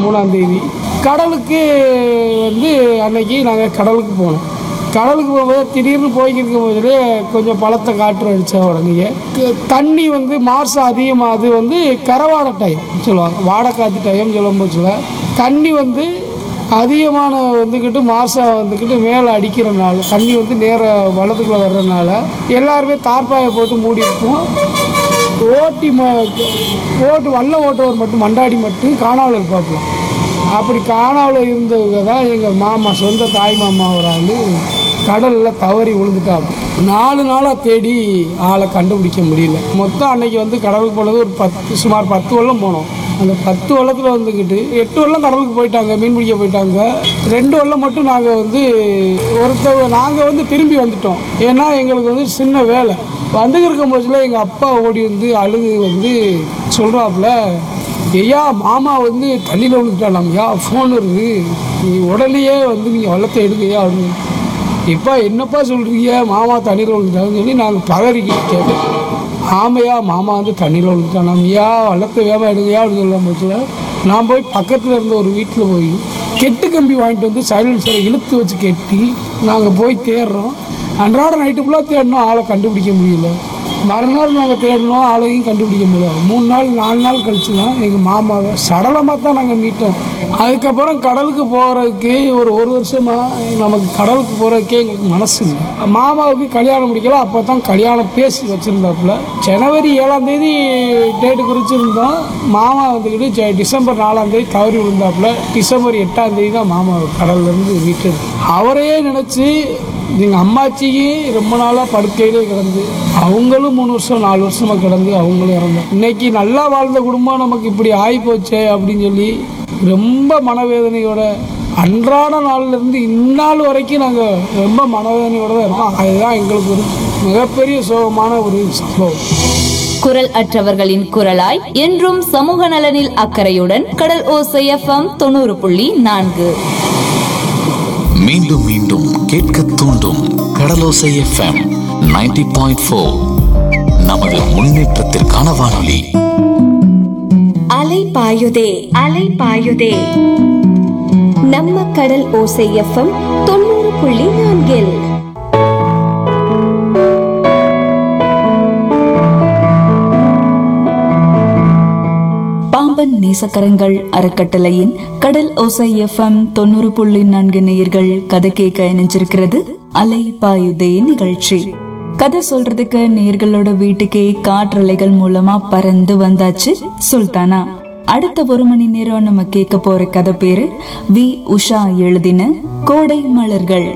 மூணாம் தேதி கடலுக்கு வந்து அன்னைக்கு நாங்கள் கடலுக்கு போனோம் கடலுக்கு போகும்போது திடீர்னு போய்கிட்டு இருக்கும்போது கொஞ்சம் பழத்தை காற்று அடித்த உடனே க- தண்ணி வந்து மாசம் அதிகமாகுது வந்து கரவாட டைம் சொல்லுவாங்க வாடைக்காத்து டைம் சொல்லும்போது சொல்ல தண்ணி வந்து அதிகமான வந்துக்கிட்டு மாசம் வந்துக்கிட்டு மேலே அடிக்கிறனால தண்ணி வந்து நேர வலதுக்குள்ளே வர்றதுனால எல்லாருமே தார்ப்பாயை போட்டு மூடி இருப்போம் ஓட்டி ம ஓட்டு வல்ல ஓட்டுவர் மட்டும் மண்டாடி மட்டும் காணாமல் இருப்பாப்புல அப்படி காணாமல் இருந்தவங்க தான் எங்கள் மாமா சொந்த தாய் மாமா ஒரு ஆள் கடலில் தவறி விழுந்துட்டாங்க நாலு நாளாக தேடி ஆளை கண்டுபிடிக்க முடியல மொத்தம் அன்னைக்கு வந்து கடலுக்கு போனது ஒரு பத்து சுமார் பத்து வெள்ளம் போனோம் அந்த பத்து வெள்ளத்தில் வந்துக்கிட்டு எட்டு வெள்ளம் கடலுக்கு போயிட்டாங்க மீன் பிடிக்க போயிட்டாங்க ரெண்டு வெள்ளம் மட்டும் நாங்கள் வந்து ஒருத்தர் நாங்கள் வந்து திரும்பி வந்துட்டோம் ஏன்னா எங்களுக்கு வந்து சின்ன வேலை வந்துக்கிட்டு இருக்கும் போதுல எங்கள் அப்பா ஓடி வந்து அழுது வந்து சொல்கிறாப்புல ஐயா மாமா வந்து தண்ணியில் விழுந்துட்டாலாம் ஐயா ஃபோன் வருது நீ உடனேயே வந்து நீங்கள் வள்ளத்தை எடுங்கய்யா அப்படின்னு இப்போ என்னப்பா சொல்கிறீங்க மாமா தண்ணியில் விழுந்துட்டாங்கன்னு சொல்லி நாங்கள் பதறிக்கிட்டு கேட்டோம் ஆமையா மாமா வந்து தண்ணியில் விழுந்துட்டானாம் ஐயா வள்ளத்தை வேகமாக எடுங்கய்யா அப்படின்னு சொல்லும் போதுல நான் போய் பக்கத்தில் இருந்த ஒரு வீட்டில் போய் கெட்டு கம்பி வாங்கிட்டு வந்து சைலன்சரை இழுத்து வச்சு கெட்டி நாங்கள் போய் தேடுறோம் அன்றாட நைட்டு ஃபுல்லாக தேடினோம் ஆளை கண்டுபிடிக்க முடியல மறுநாள் நாங்கள் தேடினோம் ஆளையும் கண்டுபிடிக்க முடியல மூணு நாள் நாலு நாள் கழிச்சு தான் எங்கள் மாமாவை சடலமாக தான் நாங்கள் மீட்டோம் அதுக்கப்புறம் கடலுக்கு போகிறதுக்கு ஒரு ஒரு வருஷமாக நமக்கு கடலுக்கு போகிறதுக்கே எங்களுக்கு மனசு இல்லை மாமாவுக்கு கல்யாணம் முடிக்கல அப்போ தான் கல்யாணம் பேசி வச்சுருந்தாப்புல ஜனவரி ஏழாம் தேதி டேட்டு குறிச்சிருந்தோம் மாமா வந்துக்கிட்டு ஜ- டிசம்பர் நாலாம் தேதி தவறி விழுந்தாப்புல டிசம்பர் எட்டாம் தேதி தான் மாமா கடல்லேருந்து மீட்டது அவரையே நினச்சி எங்கள் அம்மாச்சிக்கு ரொம்ப நாளாக படுக்கையிலே கிடந்து அவங்களும் மூணு வருஷம் நாலு வருஷமாக கிடந்து அவங்களும் இறந்தாங்க இன்னைக்கு நல்லா வாழ்ந்த குடும்பம் நமக்கு இப்படி ஆகிப்போச்சே அப்படின்னு சொல்லி ரொம்ப மனவேதனையோட அன்றாட நாள்ல இருந்து இந்நாள் வரைக்கும் நாங்கள் ரொம்ப மனவேதனையோட தான் இருக்கோம் அதுதான் எங்களுக்கு ஒரு மிகப்பெரிய சோகமான ஒரு சம்பவம் குரல் அற்றவர்களின் குரலாய் என்றும் சமூக நலனில் அக்கறையுடன் கடல் ஓசை எஃப்எம் தொண்ணூறு புள்ளி நான்கு மீண்டும் மீண்டும் கேட்க தூண்டும் கடலோசை எஃப்எம் 90.4 பாயிண்ட் ஃபோர் நமது முன்னேற்றத்திற்கான வானொலி அலை பாயுதே அலை பாயுதே நம்ம கடல் ஓசை எஃப்எம் தொண்ணூறு புள்ளி நான்கில் பாம்பன் நேசக்கரங்கள் அறக்கட்டளையின் கடல் ஓசை எஃப்எம் தொண்ணூறு புள்ளி நான்கு நேயர்கள் கதை கேட்க இணைஞ்சிருக்கிறது அலை பாயுதே நிகழ்ச்சி கதை சொல்றதுக்கு நேர்களோட வீட்டுக்கே காற்றலைகள் மூலமா பறந்து வந்தாச்சு சுல்தானா அடுத்த ஒரு மணி நேரம் நம்ம கேட்க போற கதை பேரு வி உஷா எழுதின கோடை மலர்கள்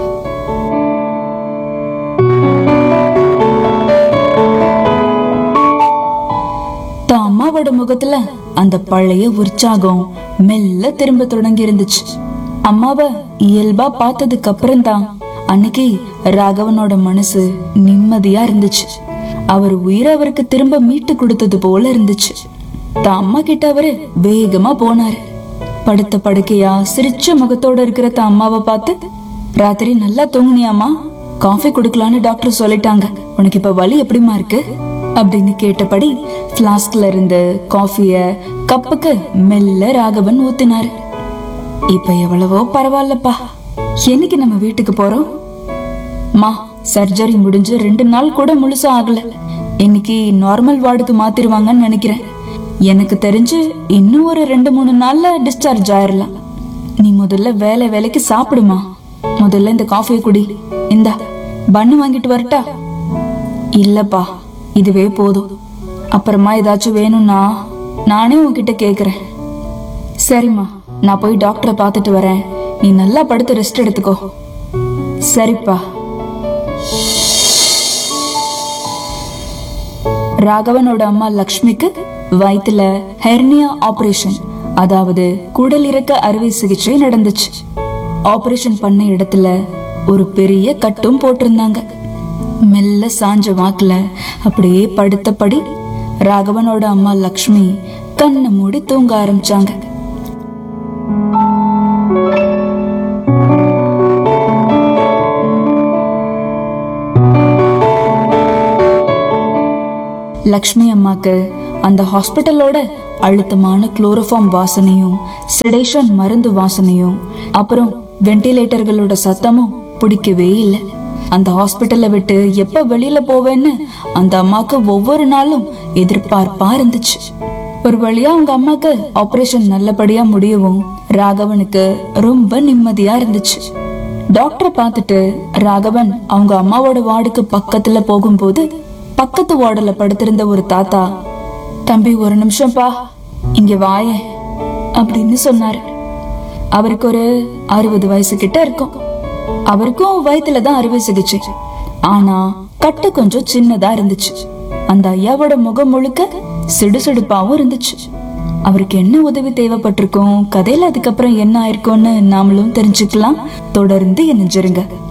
தான் அம்மாவோட முகத்துல அந்த பழைய உற்சாகம் மெல்ல திரும்ப தொடங்கி இருந்துச்சு அம்மாவ இயல்பா பார்த்ததுக்கு அப்புறம் தான் அன்னைக்கு ராகவனோட மனசு நிம்மதியா இருந்துச்சு அவர் உயிரை அவருக்கு திரும்ப மீட்டு கொடுத்தது போல இருந்துச்சு தான் அம்மா கிட்ட அவரு வேகமா போனாரு படுத்த படுக்கையா சிரிச்ச முகத்தோட இருக்கிற தான் அம்மாவை பார்த்து ராத்திரி நல்லா தூங்குனியாமா காஃபி குடுக்கலான்னு டாக்டர் சொல்லிட்டாங்க உனக்கு இப்ப வலி எப்படிமா இருக்கு அப்படின்னு கேட்டபடி பிளாஸ்க்ல இருந்து காஃபிய கப்புக்கு மெல்ல ராகவன் ஊத்தினாரு இப்ப எவ்வளவோ பரவாயில்லப்பா என்னைக்கு நம்ம வீட்டுக்கு போறோம் மா சர்ஜரி முடிஞ்சு ரெண்டு நாள் கூட முழுசா ஆகல இன்னைக்கு நார்மல் வார்டுக்கு மாத்திருவாங்கன்னு நினைக்கிறேன் எனக்கு தெரிஞ்சு இன்னும் ஒரு ரெண்டு மூணு நாள்ல டிஸ்சார்ஜ் ஆயிரலாம் நீ முதல்ல வேலை வேலைக்கு சாப்பிடுமா முதல்ல இந்த காஃபியை குடி இந்தா பண்ணு வாங்கிட்டு வரட்டா இல்லப்பா இதுவே போதும் அப்புறமா ஏதாச்சும் வேணும்னா நானே உன்கிட்ட கேக்குறேன் சரிம்மா நான் போய் டாக்டரை பார்த்துட்டு வரேன் நீ நல்லா படுத்து ரெஸ்ட் எடுத்துக்கோ சரிப்பா ராகவனோட அம்மா லக்ஷ்மிக்கு வயித்துல ஹெர்னியா ஆபரேஷன் அதாவது குடல் இறக்க அறுவை சிகிச்சை நடந்துச்சு ஆபரேஷன் பண்ண இடத்துல ஒரு பெரிய கட்டும் போட்டிருந்தாங்க மெல்ல சாஞ்ச வாக்குல அப்படியே படுத்தபடி ராகவனோட அம்மா லக்ஷ்மி கண்ணை மூடி தூங்க ஆரம்பிச்சாங்க லக்ஷ்மி அம்மாக்கு அந்த ஹாஸ்பிட்டலோட அழுத்தமான குளோரோஃபார்ம் வாசனையும் செடேஷன் மருந்து வாசனையும் அப்புறம் வென்டிலேட்டர்களோட சத்தமும் பிடிக்கவே இல்லை அந்த ஹாஸ்பிட்டலை விட்டு எப்ப வெளியில போவேன்னு அந்த அம்மாக்கு ஒவ்வொரு நாளும் எதிர்பார்ப்பா இருந்துச்சு ஒரு வழியா அவங்க அம்மாக்கு ஆபரேஷன் நல்லபடியா முடியவும் ராகவனுக்கு ரொம்ப நிம்மதியா இருந்துச்சு டாக்டரை பார்த்துட்டு ராகவன் அவங்க அம்மாவோட வார்டுக்கு பக்கத்துல போகும்போது பக்கத்து வார்டுல படுத்திருந்த ஒரு தாத்தா தம்பி ஒரு நிமிஷம்ப்பா இங்க வாயேன் அப்படின்னு சொன்னாரு அவருக்கு ஒரு அறுபது வயசு கிட்ட இருக்கும் அவருக்கும் வயித்துல தான் அறுவை சிகிச்சை ஆனா கட்டு கொஞ்சம் சின்னதா இருந்துச்சு அந்த ஐயாவோட முகம் முழுக்க சிடுசிடுப்பாவும் இருந்துச்சு அவருக்கு என்ன உதவி தேவைப்பட்டிருக்கும் கதையில அதுக்கப்புறம் என்ன ஆயிருக்கும்னு நாமளும் தெரிஞ்சுக்கலாம் தொடர்ந்து இணைஞ்சிருங்க